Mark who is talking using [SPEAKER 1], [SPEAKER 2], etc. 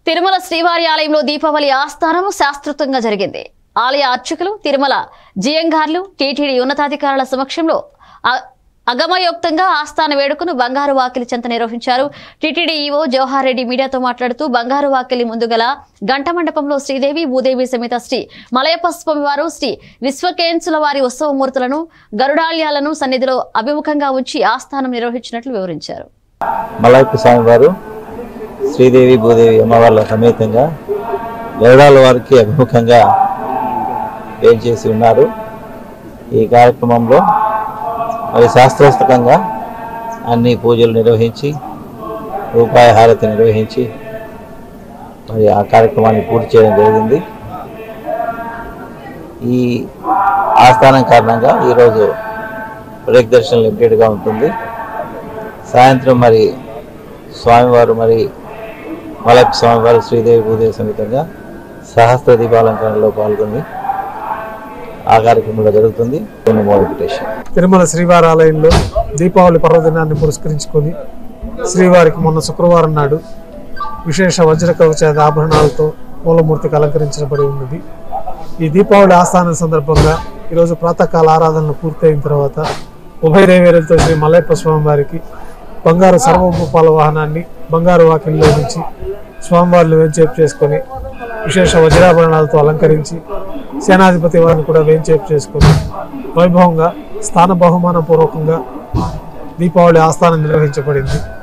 [SPEAKER 1] తిరుమల శ్రీవారి ఆలయంలో దీపావళి ఆస్థానం శాస్త్రోక్తంగా జరిగింది ఆలయ అర్చకులు తిరుమల జియంగార్లు టీటీడీ ఉన్నతాధికారుల సమక్షంలో అ- అగమయోక్తంగా ఆస్థాన వేడుకను బంగారు వాకిలి చెంత నిర్వహించారు టీటీడీ ఈవో జవహర్ రెడ్డి మీడియాతో మాట్లాడుతూ బంగారు వాకిలి ముందు గల గంట మండపంలో శ్రీదేవి భూదేవి సమేత శ్రీ మలయప్ప స్వామి వారు శ్రీ విశ్వకేన్సుల వారి ఉత్సవమూర్తులను గరుడాళ్యాలను సన్నిధిలో అభిముఖంగా ఉంచి ఆస్థానం నిర్వహించినట్లు వివరించారు
[SPEAKER 2] మలయప్ప స్వామి వారు శ్రీదేవి భూదేవి అమ్మవార్ల సమేతంగా గరుడాల వారికి అభిముఖంగా చేసి ఉన్నారు ఈ కార్యక్రమంలో మరి శాస్త్రోస్తకంగా అన్ని పూజలు నిర్వహించి రూపాయి హారతి నిర్వహించి మరి ఆ కార్యక్రమాన్ని పూర్తి చేయడం జరిగింది ఈ ఆస్థానం కారణంగా ఈరోజు బ్రేక్ దర్శనం లిమిటెడ్గా ఉంటుంది సాయంత్రం మరి స్వామివారు మరి మలప్ స్వామివారు శ్రీదేవి భూదేవి సమేతంగా సహస్ర దీపాలంకరణలో పాల్గొని ఆ కార్యక్రమంలో జరుగుతుంది వెంకటేశ్వర
[SPEAKER 3] తిరుమల శ్రీవారి ఆలయంలో దీపావళి పర్వదినాన్ని పురస్కరించుకొని శ్రీవారికి మొన్న శుక్రవారం నాడు విశేష వజ్ర కవచ ఆభరణాలతో మూలమూర్తికి అలంకరించబడి ఉన్నది ఈ దీపావళి ఆస్థానం సందర్భంగా ఈరోజు ప్రాతకాల ఆరాధనలు పూర్తయిన తర్వాత ఉభయ నైవేద్యంతో శ్రీ మల్లయ్యప్ప స్వామి వారికి బంగారు సర్వభూపాల వాహనాన్ని బంగారు వాకిల్లో నుంచి స్వామివారిని వేంచేపు చేసుకొని విశేష వజ్రాభరణాలతో అలంకరించి సేనాధిపతి వారిని కూడా వేంచేపు చేసుకొని వైభవంగా స్థాన బహుమాన పూర్వకంగా దీపావళి ఆస్థానం నిర్వహించబడింది